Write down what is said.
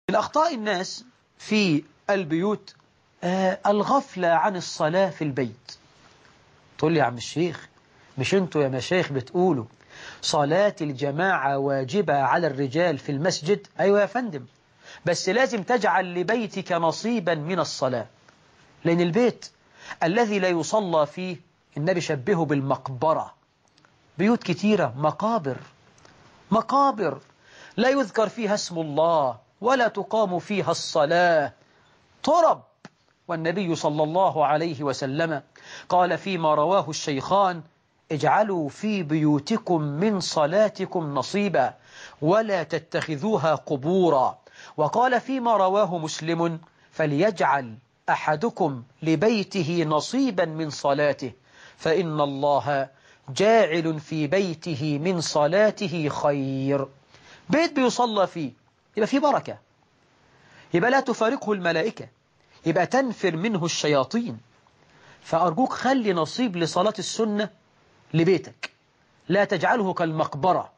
من أخطاء الناس في البيوت آه الغفلة عن الصلاة في البيت تقول لي يا عم الشيخ مش انتوا يا مشايخ بتقولوا صلاة الجماعة واجبة على الرجال في المسجد أيوة يا فندم بس لازم تجعل لبيتك نصيبا من الصلاة لأن البيت الذي لا يصلى فيه النبي شبهه بالمقبرة بيوت كتيرة مقابر مقابر لا يذكر فيها اسم الله ولا تقام فيها الصلاة ترب والنبي صلى الله عليه وسلم قال فيما رواه الشيخان اجعلوا في بيوتكم من صلاتكم نصيبا ولا تتخذوها قبورا وقال فيما رواه مسلم فليجعل أحدكم لبيته نصيبا من صلاته فإن الله جاعل في بيته من صلاته خير بيت بيصلى فيه يبقى فيه بركة يبقى لا تفارقه الملائكة يبقى تنفر منه الشياطين فأرجوك خلي نصيب لصلاة السنة لبيتك لا تجعله كالمقبرة